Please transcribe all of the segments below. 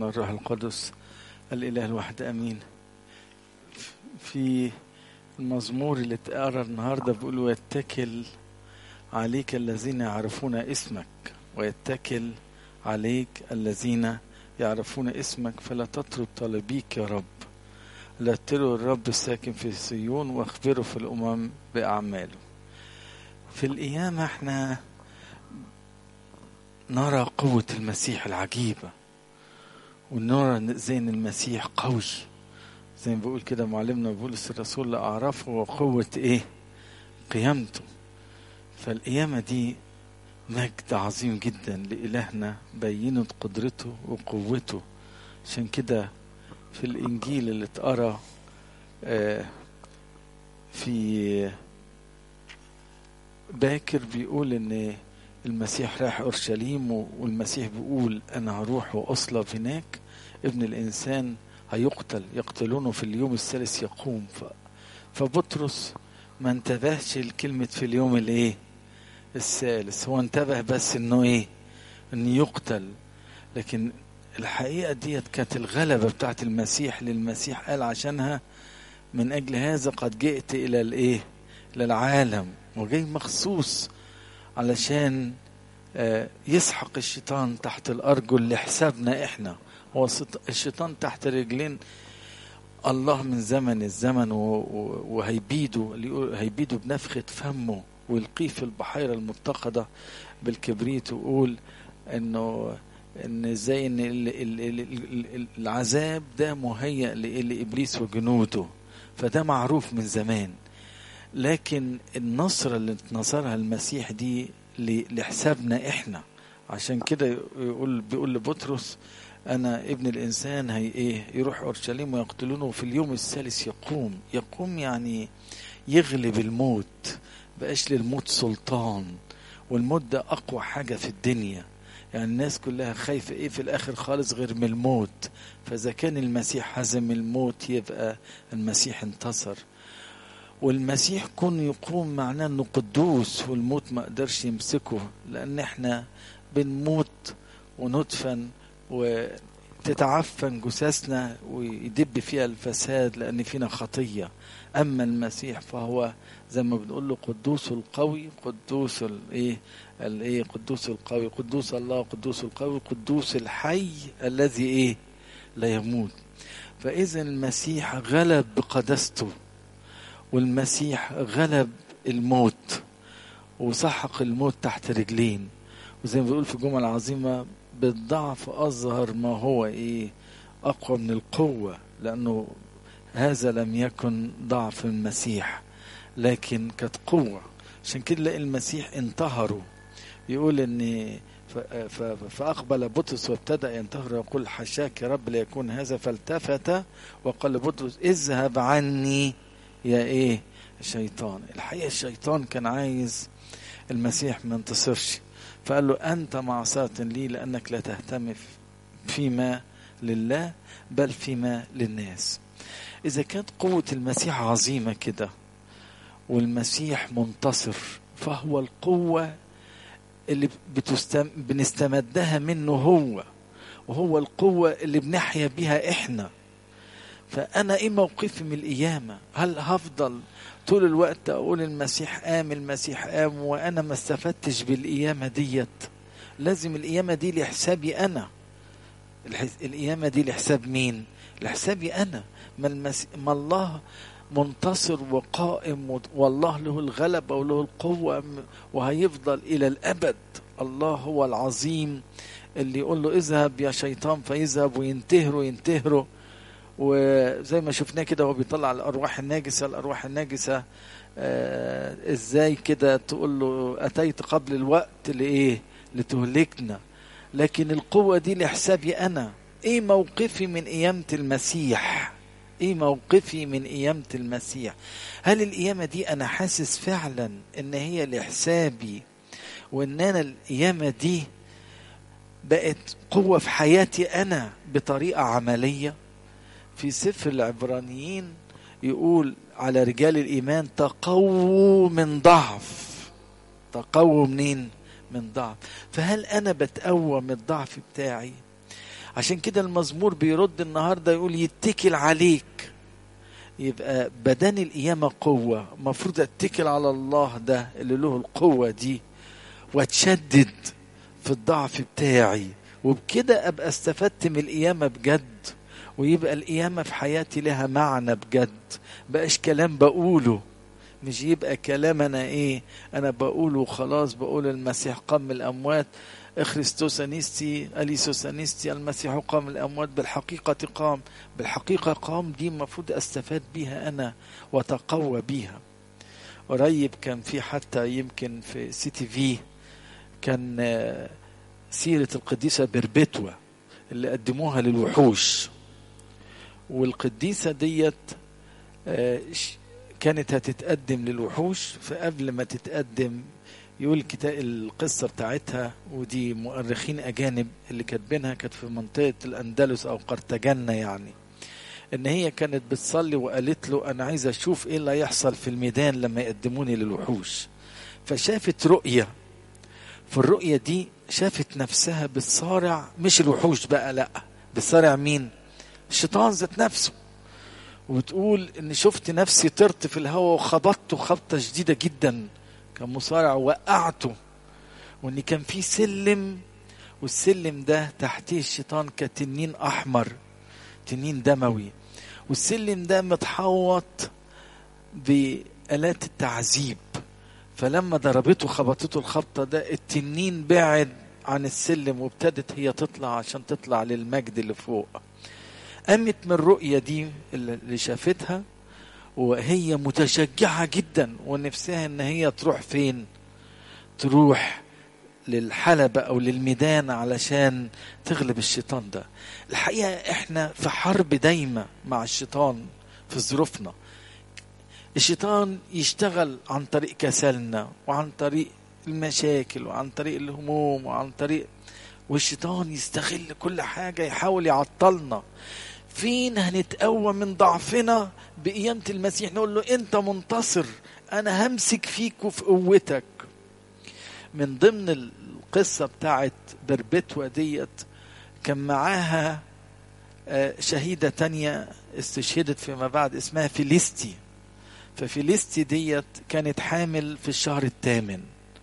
الروح القدس الإله الواحد أمين في المزمور اللي اتقرا النهارده بيقول ويتكل عليك الذين يعرفون اسمك ويتكل عليك الذين يعرفون اسمك فلا تطرد طالبيك يا رب لا تروا الرب الساكن في صيون واخبروا في الأمم بأعماله في القيامة احنا نرى قوة المسيح العجيبة ونرى زي ان المسيح قوي زي ما بيقول كده معلمنا بولس الرسول لا اعرفه وقوة ايه قيامته فالقيامة دي مجد عظيم جدا لإلهنا بينت قدرته وقوته عشان كده في الإنجيل اللي اتقرا آه في باكر بيقول ان المسيح راح اورشليم والمسيح بيقول انا هروح واصلب هناك ابن الانسان هيقتل يقتلونه في اليوم الثالث يقوم ف... فبطرس ما انتبهش لكلمة في اليوم الايه الثالث هو انتبه بس انه ايه انه يقتل لكن الحقيقة ديت كانت الغلبة بتاعت المسيح للمسيح قال عشانها من اجل هذا قد جئت الى الايه للعالم وجاي مخصوص علشان يسحق الشيطان تحت الارجل لحسابنا احنا هو الشيطان تحت رجلين الله من زمن الزمن وهيبيده هيبيده بنفخة فمه ويلقيه في البحيرة المتقدة بالكبريت ويقول انه ان زي ان العذاب ده مهيأ لابليس وجنوده فده معروف من زمان لكن النصرة اللي نصرها المسيح دي لحسابنا احنا عشان كده يقول بيقول لبطرس انا ابن الانسان هي ايه يروح اورشليم ويقتلونه في اليوم الثالث يقوم يقوم يعني يغلب الموت بقاش للموت سلطان والموت ده اقوى حاجه في الدنيا يعني الناس كلها خايفه ايه في الاخر خالص غير من الموت فاذا كان المسيح هزم الموت يبقى المسيح انتصر والمسيح كون يقوم معناه انه قدوس والموت ما قدرش يمسكه لان احنا بنموت وندفن وتتعفن جثثنا ويدب فيها الفساد لان فينا خطيه اما المسيح فهو زي ما بنقول له قدوس القوي قدوس الايه الايه قدوس القوي قدوس الله قدوس القوي قدوس الحي الذي ايه لا يموت فاذا المسيح غلب بقدسته والمسيح غلب الموت وسحق الموت تحت رجلين وزي ما بيقول في الجمل العظيمة بالضعف أظهر ما هو إيه أقوى من القوة لأنه هذا لم يكن ضعف المسيح لكن كانت قوة عشان كده نلاقي المسيح انتهروا يقول ان فأقبل بطرس وابتدأ ينتهر ويقول حشاك يا رب ليكون هذا فالتفت وقال لبطرس اذهب عني يا ايه الشيطان الحقيقه الشيطان كان عايز المسيح ما ينتصرش فقال له انت معصاة لي لانك لا تهتم فيما لله بل فيما للناس اذا كانت قوه المسيح عظيمه كده والمسيح منتصر فهو القوه اللي بتستم... بنستمدها منه هو وهو القوه اللي بنحيا بيها احنا فأنا إيه موقفي من القيامة؟ هل هفضل طول الوقت أقول المسيح قام المسيح قام وأنا ما استفدتش بالقيامة ديت؟ لازم القيامة دي لحسابي أنا. القيامة دي لحساب مين؟ لحسابي أنا. ما, المس... ما الله منتصر وقائم والله له الغلبة وله القوة وهيفضل إلى الأبد. الله هو العظيم اللي يقول له اذهب يا شيطان فيذهب وينتهروا ينتهروا وزي ما شفناه كده هو بيطلع الارواح الناجسه الارواح الناجسه آه ازاي كده تقول له اتيت قبل الوقت لايه لتهلكنا لكن القوه دي لحسابي انا ايه موقفي من قيامه المسيح ايه موقفي من قيامه المسيح هل القيامه دي انا حاسس فعلا ان هي لحسابي وان انا القيامه دي بقت قوه في حياتي انا بطريقه عمليه في سفر العبرانيين يقول على رجال الإيمان تقووا من ضعف تقووا منين من ضعف فهل أنا بتقوى من الضعف بتاعي عشان كده المزمور بيرد النهارده يقول يتكل عليك يبقى بدن القيامة قوة مفروض اتكل على الله ده اللي له القوة دي واتشدد في الضعف بتاعي وبكده ابقى استفدت من القيامة بجد ويبقى القيامة في حياتي لها معنى بجد بقاش كلام بقوله مش يبقى كلام انا ايه انا بقوله خلاص بقول المسيح قام من الاموات خريستوس انيستي اليسوس انيستي المسيح قام من الاموات بالحقيقه قام بالحقيقه قام دي المفروض استفاد بيها انا واتقوى بيها قريب كان في حتى يمكن في سي تي في كان سيره القديسه بربتوا اللي قدموها للوحوش والقديسه ديت كانت هتتقدم للوحوش فقبل ما تتقدم يقول الكتاب القصة بتاعتها ودي مؤرخين أجانب اللي كاتبينها كانت في منطقة الأندلس أو قرطاجنة يعني إن هي كانت بتصلي وقالت له أنا عايزة أشوف إيه اللي هيحصل في الميدان لما يقدموني للوحوش فشافت رؤية في الرؤية دي شافت نفسها بتصارع مش الوحوش بقى لأ بتصارع مين؟ الشيطان ذات نفسه وتقول ان شفت نفسي طرت في الهواء وخبطته خبطه شديده جدا كمصارع وقعته وان كان في سلم والسلم ده تحتيه الشيطان كتنين احمر تنين دموي والسلم ده متحوط بآلات التعذيب فلما ضربته خبطته الخبطة ده التنين بعد عن السلم وابتدت هي تطلع عشان تطلع للمجد اللي فوق قامت من الرؤية دي اللي شافتها وهي متشجعة جدا ونفسها ان هي تروح فين تروح للحلبة او للميدان علشان تغلب الشيطان ده الحقيقة احنا في حرب دايمة مع الشيطان في ظروفنا الشيطان يشتغل عن طريق كسلنا وعن طريق المشاكل وعن طريق الهموم وعن طريق والشيطان يستغل كل حاجة يحاول يعطلنا فين هنتقوى من ضعفنا بقيامة المسيح نقول له أنت منتصر أنا همسك فيك وفي قوتك من ضمن القصة بتاعت بربتوة ديت كان معاها شهيدة تانية استشهدت فيما بعد اسمها فيليستي ففيليستي ديت كانت حامل في الشهر الثامن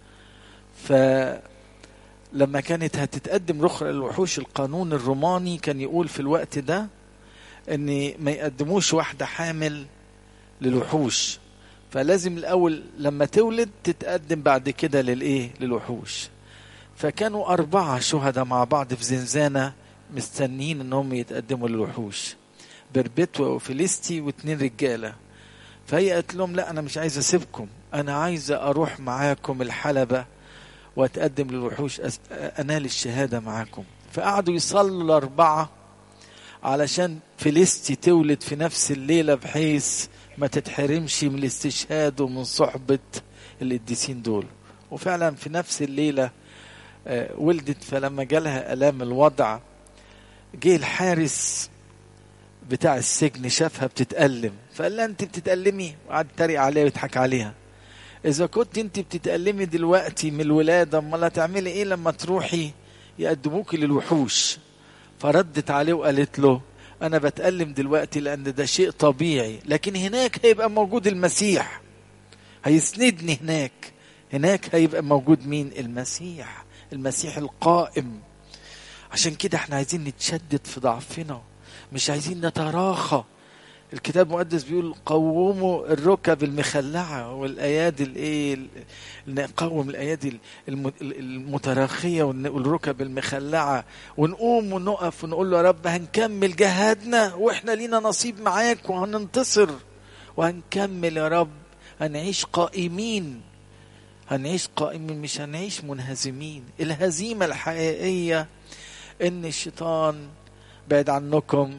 فلما كانت هتتقدم رخرة للوحوش القانون الروماني كان يقول في الوقت ده ان ما يقدموش واحدة حامل للوحوش فلازم الاول لما تولد تتقدم بعد كده للايه للوحوش فكانوا أربعة شهداء مع بعض في زنزانة مستنيين انهم يتقدموا للوحوش بربتوة وفيليستي واتنين رجالة فهي قالت لهم لا انا مش عايزة اسيبكم انا عايزة اروح معاكم الحلبة واتقدم للوحوش انال الشهادة معاكم فقعدوا يصلوا الاربعة علشان فيليستي تولد في نفس الليلة بحيث ما تتحرمش من الاستشهاد ومن صحبة القديسين دول وفعلا في نفس الليلة ولدت فلما جالها ألام الوضع جه الحارس بتاع السجن شافها بتتألم فقال لها انت بتتألمي وقعد يتريق عليها ويضحك عليها اذا كنت انت بتتألمي دلوقتي من الولادة امال هتعملي ايه لما تروحي يقدموكي للوحوش فردت عليه وقالت له انا بتألم دلوقتي لان ده شيء طبيعي لكن هناك هيبقى موجود المسيح هيسندني هناك هناك هيبقى موجود مين المسيح المسيح القائم عشان كده احنا عايزين نتشدد في ضعفنا مش عايزين نتراخى الكتاب المقدس بيقول قوموا الركب المخلعة والأيادي الإيه نقوم الأيادي المتراخية والركب المخلعة ونقوم ونقف ونقول له يا رب هنكمل جهادنا وإحنا لينا نصيب معاك وهننتصر وهنكمل يا رب هنعيش قائمين هنعيش قائمين مش هنعيش منهزمين الهزيمة الحقيقية إن الشيطان بعد عنكم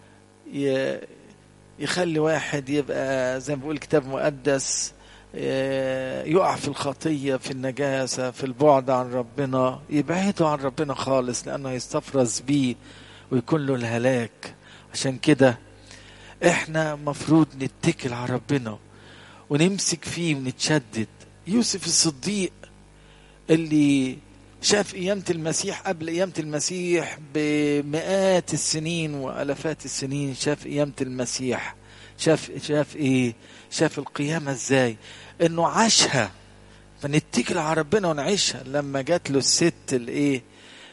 يخلي واحد يبقى زي ما بيقول الكتاب المقدس يقع في الخطية في النجاسة في البعد عن ربنا يبعده عن ربنا خالص لأنه يستفرز بيه ويكون له الهلاك عشان كده احنا مفروض نتكل على ربنا ونمسك فيه ونتشدد يوسف الصديق اللي شاف قيامة المسيح قبل قيامة المسيح بمئات السنين وألفات السنين شاف قيامة المسيح شاف شاف ايه شاف القيامة ازاي انه عاشها فنتكل على ربنا ونعيشها لما جات له الست الايه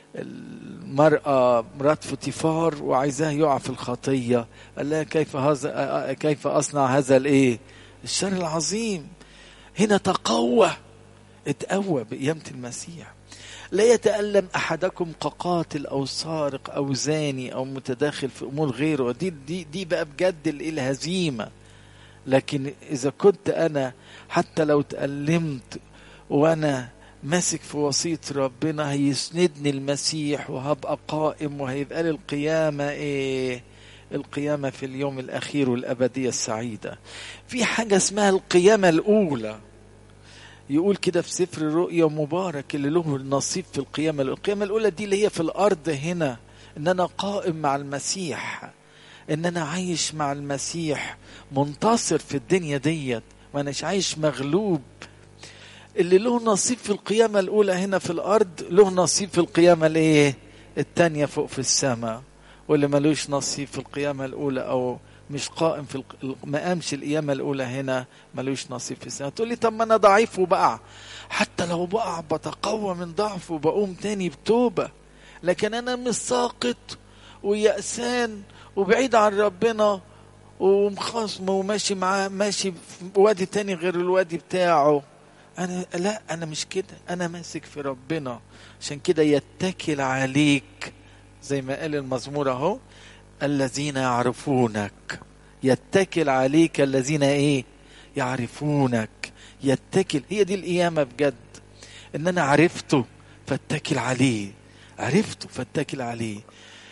المرأة مرات فوتيفار وعايزاه يقع في الخطية قال لها كيف هذا كيف أصنع هذا الإيه الشر العظيم هنا تقوى اتقوى بقيامة المسيح لا يتألم أحدكم كقاتل أو سارق أو زاني أو متداخل في أمور غيره دي دي دي بقى بجد الهزيمة لكن إذا كنت أنا حتى لو تألمت وأنا ماسك في وصية ربنا هيسندني المسيح وهبقى قائم وهيبقى لي القيامة إيه القيامة في اليوم الأخير والأبدية السعيدة في حاجة اسمها القيامة الأولى يقول كده في سفر الرؤيا مبارك اللي له النصيب في القيامة الأولى القيامة الأولى دي اللي هي في الأرض هنا إن أنا قائم مع المسيح إن أنا عايش مع المسيح منتصر في الدنيا ديت ما أناش عايش مغلوب اللي له نصيب في القيامة الأولى هنا في الأرض له نصيب في القيامة الإيه؟ التانية فوق في السماء واللي ملوش نصيب في القيامة الأولى أو مش قائم في الق... ما قامش القيامة الأولى هنا ملوش نصيب في السماء تقول لي طب ما أنا ضعيف وبقع حتى لو بقع بتقوى من ضعف وبقوم تاني بتوبة لكن أنا مش ساقط ويأسان وبعيد عن ربنا ومخاصمه وماشي معاه ماشي في وادي تاني غير الوادي بتاعه انا لا انا مش كده انا ماسك في ربنا عشان كده يتكل عليك زي ما قال المزمور اهو الذين يعرفونك يتكل عليك الذين ايه يعرفونك يتكل هي دي القيامة بجد ان انا عرفته فاتكل عليه عرفته فاتكل عليه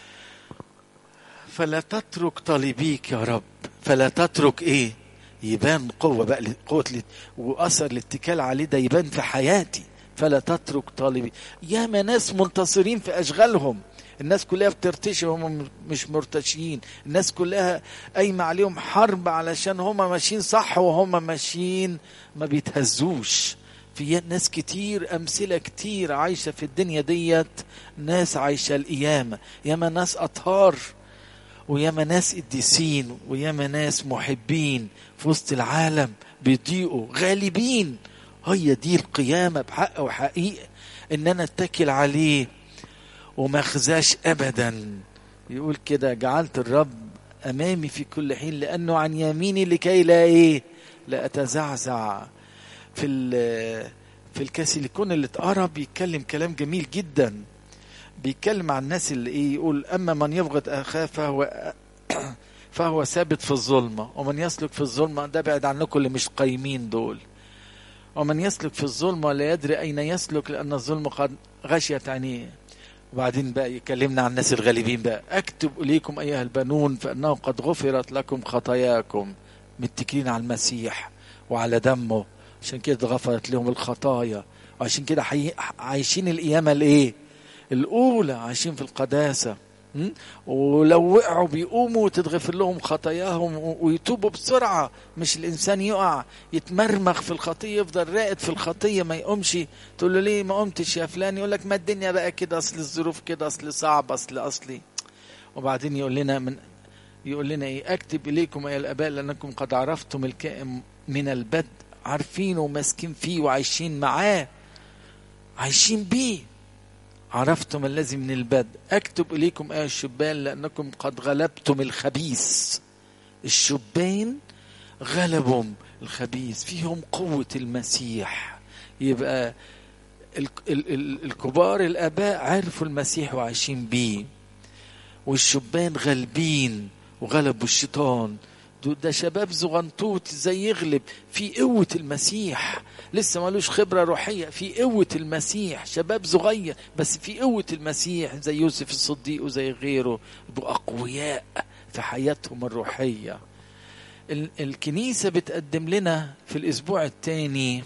فلا تترك طالبيك يا رب فلا تترك ايه يبان قوة بقى قوة وأثر الاتكال عليه ده يبان في حياتي فلا تترك طالبي ياما ناس منتصرين في أشغالهم الناس كلها بترتشي وهم مش مرتشيين الناس كلها قايمة عليهم حرب علشان هم ماشيين صح وهم ماشيين ما بيتهزوش في ناس كتير أمثلة كتير عايشة في الدنيا ديت ناس عايشة القيامة ياما ناس أطهار وياما ناس قديسين وياما ناس محبين في وسط العالم بيضيقوا غالبين هي دي القيامة بحق وحقيقة ان انا اتكل عليه وما اخزاش ابدا يقول كده جعلت الرب امامي في كل حين لانه عن يميني لكي لا ايه لا اتزعزع في في الكاسيليكون اللي اتقرا بيتكلم كلام جميل جدا بيتكلم عن الناس اللي ايه يقول اما من يبغض اخاه فهو فهو ثابت في الظلمه ومن يسلك في الظلمه ده بعد عنكم اللي مش قايمين دول ومن يسلك في الظلمه لا يدري اين يسلك لان الظلم قد غشيت عينيه وبعدين بقى يكلمنا عن الناس الغالبين بقى اكتب اليكم ايها البنون فانه قد غفرت لكم خطاياكم متكلين على المسيح وعلى دمه عشان كده غفرت لهم الخطايا وعشان كده عايشين القيامه الايه الأولى عايشين في القداسة ولو وقعوا بيقوموا وتتغفر لهم خطاياهم ويتوبوا بسرعة مش الإنسان يقع يتمرمخ في الخطية يفضل راقد في الخطية ما يقومش تقول له ليه ما قمتش يا فلان يقول لك ما الدنيا بقى كده أصل الظروف كده أصل صعب أصل أصلي وبعدين يقول لنا من يقول لنا إيه أكتب إليكم أيها الآباء لأنكم قد عرفتم الكائن من البدء عارفينه وماسكين فيه وعايشين معاه عايشين بيه عرفتم الذي من البدء اكتب اليكم ايها الشبان لانكم قد غلبتم الخبيث الشبان غلبوا الخبيث فيهم قوة المسيح يبقى ال ال ال الكبار الاباء عرفوا المسيح وعايشين بيه والشبان غالبين وغلبوا الشيطان ده شباب زغنطوط ازاي يغلب في قوة المسيح لسه مالوش خبرة روحية في قوة المسيح شباب صغير بس في قوة المسيح زي يوسف الصديق وزي غيره يبقوا أقوياء في حياتهم الروحية الكنيسة بتقدم لنا في الأسبوع الثاني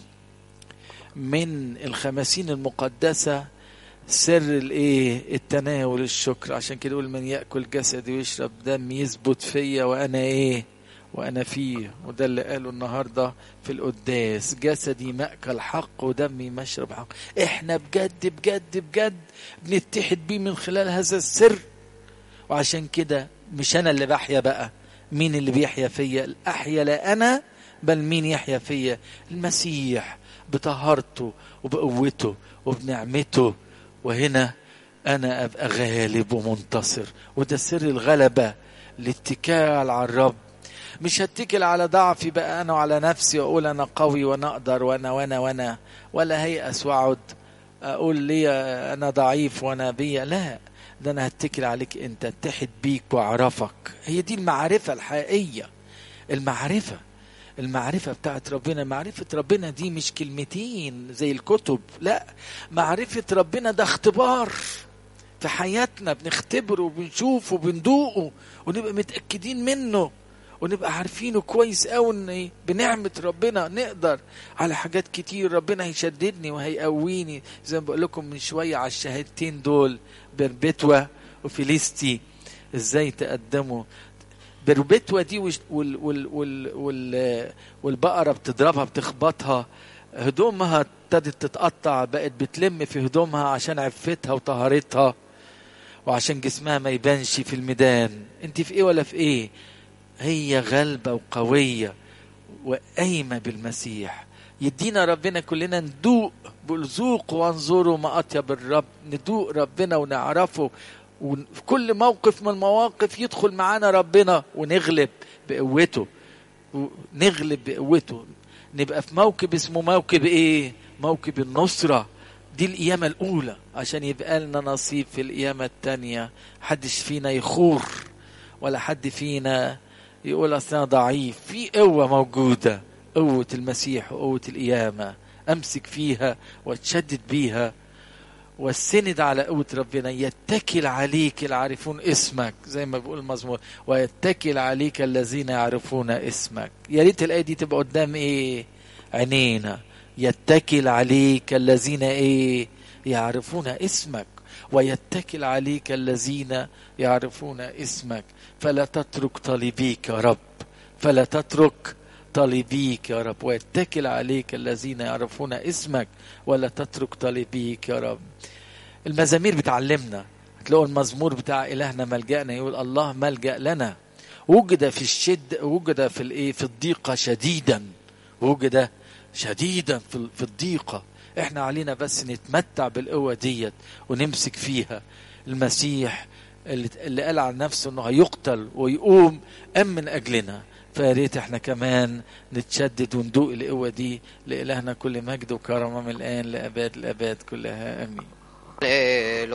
من الخمسين المقدسة سر الايه التناول الشكر عشان كده يقول من ياكل جسدي ويشرب دم يثبت فيا وانا ايه وانا فيه وده اللي قاله النهارده في القداس جسدي مأكل حق ودمي مشرب حق احنا بجد بجد بجد بنتحد بيه من خلال هذا السر وعشان كده مش انا اللي بحيا بقى مين اللي بيحيا فيا احيا لا انا بل مين يحيا فيا المسيح بطهارته وبقوته وبنعمته وهنا انا ابقى غالب ومنتصر وده سر الغلبه الاتكال على الرب مش هتكل على ضعفي بقى انا وعلى نفسي واقول انا قوي وانا اقدر وانا وانا وانا ولا هيأس واقعد اقول لي انا ضعيف وانا بيا لا ده انا هتكل عليك انت اتحد بيك واعرفك هي دي المعرفه الحقيقيه المعرفه المعرفة بتاعت ربنا معرفة ربنا دي مش كلمتين زي الكتب لا معرفة ربنا ده اختبار في حياتنا بنختبره وبنشوفه وبندوقه ونبقى متأكدين منه ونبقى عارفينه كويس قوي ان بنعمة ربنا نقدر على حاجات كتير ربنا هيشددني وهيقويني زي ما بقول لكم من شوية على الشهادتين دول بربتوة وفيليستي ازاي تقدموا بربتوة دي وال وال وال وال وال والبقرة بتضربها بتخبطها هدومها ابتدت تتقطع بقت بتلم في هدومها عشان عفتها وطهارتها وعشان جسمها ما يبانش في الميدان انت في ايه ولا في ايه هي غلبة وقوية وقايمة بالمسيح يدينا ربنا كلنا ندوق ذوقوا وانظروا ما أطيب الرب ندوق ربنا ونعرفه وفي كل موقف من المواقف يدخل معانا ربنا ونغلب بقوته نغلب بقوته نبقى في موكب اسمه موكب ايه موكب النصرة دي القيامة الأولى عشان يبقى لنا نصيب في القيامة التانية حدش فينا يخور ولا حد فينا يقول أصل أنا ضعيف في قوة موجودة قوة المسيح وقوة القيامة أمسك فيها واتشدد بيها والسند على قوة ربنا يتكل عليك العارفون اسمك زي ما بيقول المزمور ويتكل عليك الذين يعرفون اسمك يا ريت الآية دي تبقى قدام ايه عينينا يتكل عليك الذين ايه يعرفون اسمك ويتكل عليك الذين يعرفون اسمك فلا تترك طالبيك يا رب فلا تترك طالبيك يا رب ويتكل عليك الذين يعرفون اسمك ولا تترك طالبيك يا رب المزامير بتعلمنا هتلاقوا المزمور بتاع إلهنا ملجأنا يقول الله ملجأ لنا وجد في الشد وجد في الايه في الضيقة شديدا وجد شديدا في في الضيقة احنا علينا بس نتمتع بالقوة ديت ونمسك فيها المسيح اللي, اللي قال عن نفسه انه هيقتل ويقوم ام من اجلنا فيا ريت احنا كمان نتشدد وندوق القوه دي لالهنا كل مجد وكرم من الان لاباد الاباد كلها امين